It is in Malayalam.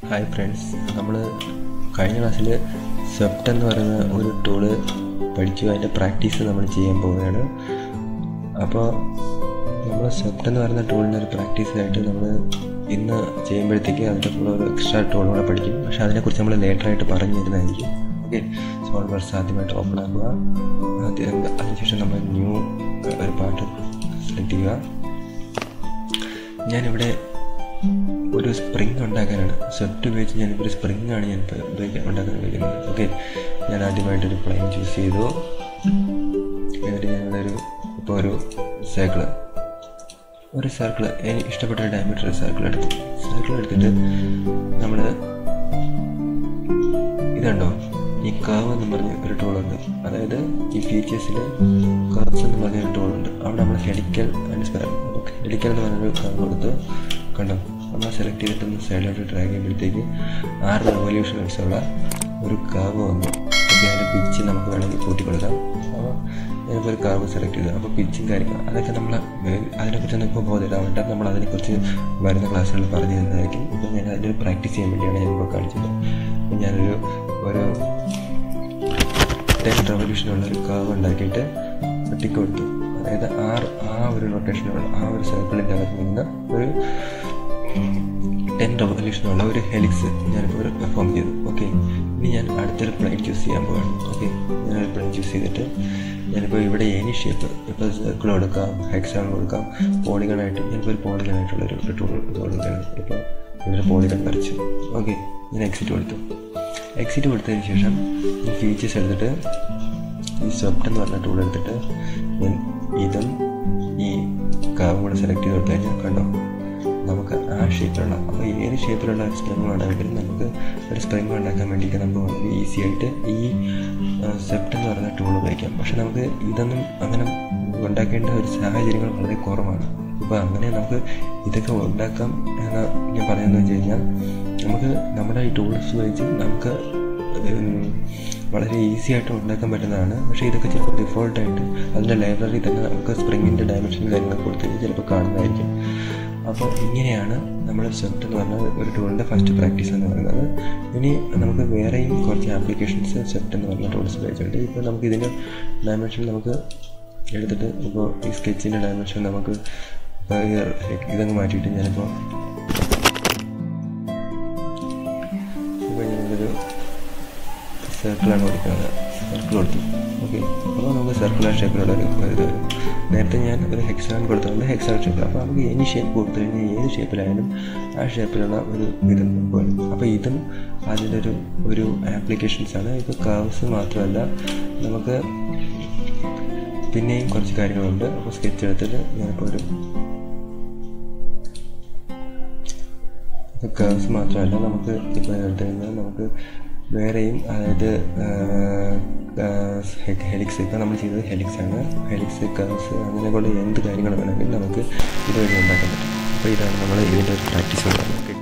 ഹായ് ഫ്രണ്ട്സ് നമ്മൾ കഴിഞ്ഞ ക്ലാസ്സിൽ സെപ്റ്റ് എന്ന് പറയുന്ന ഒരു ടൂള് പഠിച്ചു അതിൻ്റെ പ്രാക്ടീസ് നമ്മൾ ചെയ്യാൻ പോവുകയാണ് അപ്പോൾ നമ്മൾ സെപ്റ്റ് എന്ന് പറയുന്ന ടൂളിൻ്റെ ഒരു പ്രാക്ടീസായിട്ട് നമ്മൾ ഇന്ന് ചെയ്യുമ്പോഴത്തേക്ക് അതിൻ്റെ കൂടെ ഒരു എക്സ്ട്രാ ടൂൾ കൂടെ പഠിക്കും പക്ഷേ അതിനെക്കുറിച്ച് നമ്മൾ ലേറ്ററായിട്ട് പറഞ്ഞു തരുന്നതായിരിക്കും ഓക്കെ സോൾവ് വർസ് ആദ്യമായിട്ട് ഓപ്പൺ ആക്കുക ആദ്യം അതിനുശേഷം നമ്മൾ ന്യൂ ഒരു പാട്ട് സെലക്ട് ചെയ്യുക ഞാനിവിടെ ഒരു സ്പ്രിങ് ഉണ്ടാക്കാനാണ് സെറ്റ് ഉപയോഗിച്ച് ഞാനിപ്പോൾ ഒരു സ്പ്രിങ് ആണ് ഞാൻ ഇപ്പോൾ ഉപയോഗിക്കാൻ ഉണ്ടാക്കാൻ ഉപയോഗിക്കുന്നത് ഓക്കെ ഞാൻ ആദ്യമായിട്ടൊരു പ്ലെയിൻ ചൂസ് ചെയ്തു എന്നിട്ട് ഞാനിവിടെ ഒരു ഇപ്പോൾ ഒരു സർക്കിള് ഒരു സർക്കിൾ എനിക്ക് ഇഷ്ടപ്പെട്ട ഒരു ഡയമീറ്റർ സർക്കിൾ എടുത്തു സർക്കിൾ എടുത്തിട്ട് നമ്മൾ ഇതുണ്ടോ ഈ കർവ് എന്ന് പറഞ്ഞ ഒരു ടൂളുണ്ട് അതായത് ഈ ഫീച്ചേഴ്സിൽ കർവ്സ് എന്ന് പറഞ്ഞ ഒരു ടൂളുണ്ട് അവിടെ നമ്മൾ helical and spiral okay helical എന്ന് പറഞ്ഞൊരു കർവ് കൊടുത്ത് കണ്ടോ നമ്മൾ സെലക്ട് ചെയ്തിട്ടൊന്ന് സൈഡിലോട്ട് ഡ്രാഗ് ചെയ്യുമ്പോഴത്തേക്ക് ആറ് റെവല്യൂഷൻസ് ഉള്ള ഒരു കർവ് വന്നു ഓക്കെ അതിൻ്റെ പിച്ച് നമുക്ക് വേണമെങ്കിൽ കൂട്ടി കൊടുക്കാം അപ്പോൾ ഞാനിപ്പോൾ ഒരു കർവ് സെലക്ട് ചെയ്തു അപ്പോൾ പിച്ചും കാര്യങ്ങൾ അതൊക്കെ നമ്മൾ അതിനെക്കുറിച്ചൊന്നും ഇപ്പോൾ ബോധമില്ലാവേണ്ട നമ്മൾ അതിനെക്കുറിച്ച് വരുന്ന ക്ലാസ്സുകളിൽ പറഞ്ഞു തരുന്നതായിരിക്കും ഇപ്പോൾ ഞാൻ അതിൻ്റെ ഒരു പ്രാക്ടീസ് ചെയ്യാൻ വേണ്ടിയാണ് ഞാനിപ്പോൾ കാണിച്ചത് അപ്പോൾ ഞാനൊരു ഒരു ടെൻ റെവല്യൂഷനുള്ള ഒരു കർവ് ഉണ്ടാക്കിയിട്ട് ടിക്ക് കൊടുത്തു അതായത് ആ ആ ഒരു റൊട്ടേഷനുള്ള ആ ഒരു സർക്കിളിൻ്റെ അകത്ത് നിന്ന് ഒരു ടെൻ റെവല്യൂഷനുള്ള ഒരു ഹെലിക്സ് ഞാനിപ്പോൾ പെർഫോം ചെയ്തു ഓക്കെ ഇനി ഞാൻ അടുത്തൊരു പ്ലെയിൻ ചൂസ് ചെയ്യാൻ പോവാണ് ഓക്കെ ഞാനൊരു പ്ലെയിൻ ചൂസ് ചെയ്തിട്ട് ഞാനിപ്പോൾ ഇവിടെ എനി ഷേപ്പ് ഇപ്പോൾ സർക്കിൾ കൊടുക്കാം ഹെക്സാൺ കൊടുക്കാം പോളിഗണായിട്ട് ഞാനിപ്പോൾ ഒരു പോളിഗണായിട്ടുള്ള ഒരു ടൂൾ കൊടുക്കുകയാണ് ഇപ്പോൾ ഇവിടെ പോളിഗൺ വരച്ചു ഓക്കെ ഞാൻ എക്സിറ്റ് കൊടുത്തു എക്സിറ്റ് കൊടുത്തതിന് ശേഷം ഈ ഫീച്ചേഴ്സ് എടുത്തിട്ട് ഈ സ്വപ്റ്റ് എന്ന് പറഞ്ഞ ടൂൾ എടുത്തിട്ട് ഞാൻ ഇതും ഈ കാവ് കൂടെ സെലക്ട് ചെയ്ത് കൊടുത്തു കഴിഞ്ഞാൽ കണ്ടോ നമുക്ക് ആ ഷേപ്പിലുള്ള അപ്പോൾ ഏത് ഷേപ്പിലുള്ള ഒരു സ്പ്രിങ് വേണമെങ്കിലും നമുക്ക് ഒരു സ്പ്രിങ് ഉണ്ടാക്കാൻ വേണ്ടിയിട്ട് നമുക്ക് വളരെ ഈസി ആയിട്ട് ഈ സെപ്റ്റ് എന്ന് പറയുന്ന ടൂൾ ഉപയോഗിക്കാം പക്ഷെ നമുക്ക് ഇതൊന്നും അങ്ങനെ ഉണ്ടാക്കേണ്ട ഒരു സാഹചര്യങ്ങൾ വളരെ കുറവാണ് ഇപ്പോൾ അങ്ങനെ നമുക്ക് ഇതൊക്കെ ഉണ്ടാക്കാം എന്ന് ഞാൻ പറയുന്നത് വെച്ച് കഴിഞ്ഞാൽ നമുക്ക് നമ്മുടെ ഈ ടൂൾസ് ഉപയോഗിച്ച് നമുക്ക് വളരെ ഈസി ആയിട്ട് ഉണ്ടാക്കാൻ പറ്റുന്നതാണ് പക്ഷേ ഇതൊക്കെ ചിലപ്പോൾ ഡിഫോൾട്ടായിട്ട് അതിൻ്റെ ലൈബ്രറി തന്നെ നമുക്ക് സ്പ്രിങ്ങിൻ്റെ ഡയമെൻഷൻ കാര്യങ്ങൾ കൊടുത്തിട്ട് ചിലപ്പോൾ കാണുന്നതായിരിക്കും അപ്പോൾ ഇങ്ങനെയാണ് നമ്മൾ സെപ്റ്റ് എന്ന് പറഞ്ഞ ഒരു ടൂളിൻ്റെ ഫസ്റ്റ് പ്രാക്ടീസ് എന്ന് പറയുന്നത് ഇനി നമുക്ക് വേറെയും കുറച്ച് ആപ്ലിക്കേഷൻസ് സെപ്റ്റ് എന്ന് പറഞ്ഞ ടൂൾസ് ഉപയോഗിച്ചിട്ടുണ്ട് ഇപ്പോൾ നമുക്ക് ഇതിൻ്റെ ഡയമെൻഷൻ നമുക്ക് എടുത്തിട്ട് ഇപ്പോൾ ഈ സ്കെച്ചിൻ്റെ ഡയമെൻഷൻ നമുക്ക് ഇതങ്ങ് മാറ്റിയിട്ട് ഞാനിപ്പോൾ ഇപ്പോൾ ഞാനൊരു സർക്കിളാണ് കൊടുക്കുന്നത് സർക്കിൾ കൊടുത്തു ഓക്കെ അപ്പോൾ നമുക്ക് സർക്കുലർ ഷേപ്പിലുള്ള ഒരു ഇത് വരും നേരത്തെ ഞാൻ ഒരു ഹെക്സാൺ കൊടുത്തതുകൊണ്ട് ഹെക്സാൺ ഷേപ്പിൽ അപ്പോൾ നമുക്ക് എനി ഷേപ്പ് കൊടുത്തു കഴിഞ്ഞാൽ ഏത് ഷേപ്പിലായാലും ആ ഷേപ്പിലുള്ള ഒരു ഇത് വരും അപ്പോൾ ഇതും അതിൻ്റെ ഒരു ഒരു ആപ്ലിക്കേഷൻസാണ് ഇപ്പോൾ കർവ്സ് മാത്രമല്ല നമുക്ക് പിന്നെയും കുറച്ച് കാര്യങ്ങളുണ്ട് അപ്പോൾ സ്കെച്ച് എടുത്തിട്ട് ഞാനിപ്പോൾ ഒരു കർവ്സ് മാത്രമല്ല നമുക്ക് ഇപ്പോൾ എടുത്തു കഴിഞ്ഞാൽ നമുക്ക് വേറെയും അതായത് ഹെലിക്സ് ഇപ്പോൾ നമ്മൾ ചെയ്തത് ഹെലിക്സ് ആണ് ഹെലിക്സ് കർവ്സ് അങ്ങനെയുള്ള എന്ത് കാര്യങ്ങൾ വേണമെങ്കിലും നമുക്ക് ഇതുവഴി ഉണ്ടാക്കാൻ പറ്റും അപ്പോൾ ഇതാണ് നമ്മൾ ഇതിൻ്റെ ഒരു പ്രാക്ടീസ് കൊടുക്കുന്നത്